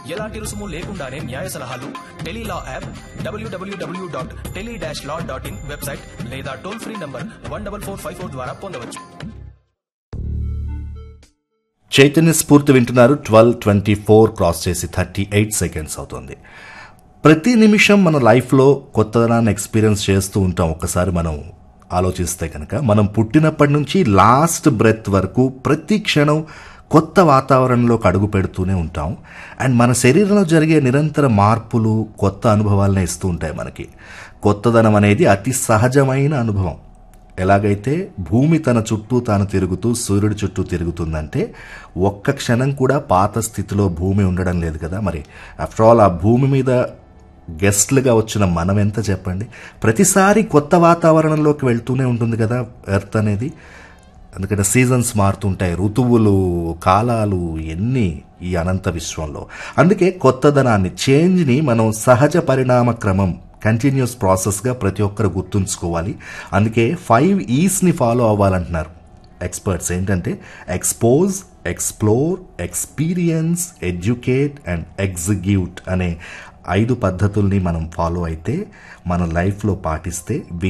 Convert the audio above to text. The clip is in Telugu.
ఎలాంటి రుసుము లేకుండానే న్యాయ సలహాలు tele law app WWW dot tele dash law dot in website లేదా toll free number one double four five four ద్వారా పొందవచ్చు చైతన్య స్ఫూర్తి వింటున్నారు ట్వెల్వ్ ట్వంటీ ఫోర్ క్రాస్ చేసి థర్టీ ఎయిట్ సెకండ్స్ అవుతుంది ప్రతి నిమిషం మన లైఫ్లో కొత్తదనాన్ని ఎక్స్పీరియన్స్ చేస్తూ ఉంటాం ఒక్కసారి మనం ఆలోచిస్తే కనుక మనం పుట్టినప్పటి నుంచి లాస్ట్ బ్రెత్ వరకు ప్రతి క్షణం కొత్త వాతావరణంలోకి అడుగు పెడుతూనే ఉంటాం అండ్ మన శరీరంలో జరిగే నిరంతర మార్పులు కొత్త అనుభవాలనే ఇస్తూ ఉంటాయి మనకి కొత్తదనం అనేది అతి సహజమైన అనుభవం ఎలాగైతే భూమి తన చుట్టూ తాను తిరుగుతూ సూర్యుడి చుట్టూ తిరుగుతుందంటే ఒక్క క్షణం కూడా పాత స్థితిలో భూమి ఉండడం లేదు కదా మరి ఆఫ్టర్ ఆల్ ఆ భూమి మీద గెస్ట్లుగా వచ్చిన మనం ఎంత చెప్పండి ప్రతిసారి కొత్త వాతావరణంలోకి వెళ్తూనే ఉంటుంది కదా ఎర్త్ అనేది ఎందుకంటే సీజన్స్ మారుతుంటాయి ఋతువులు కాలాలు ఎన్ని ఈ అనంత విశ్వంలో అందుకే కొత్తదనాన్ని చేంజ్ని మనం సహజ పరిణామ క్రమం కంటిన్యూస్ ప్రాసెస్గా ప్రతి ఒక్కరు గుర్తుంచుకోవాలి అందుకే ఫైవ్ ఈస్ని ఫాలో అవ్వాలంటున్నారు ఎక్స్పర్ట్స్ ఏంటంటే expose explore experience educate and execute అనే ఐదు పద్ధతుల్ని మనం ఫాలో అయితే మన లైఫ్లో పాటిస్తే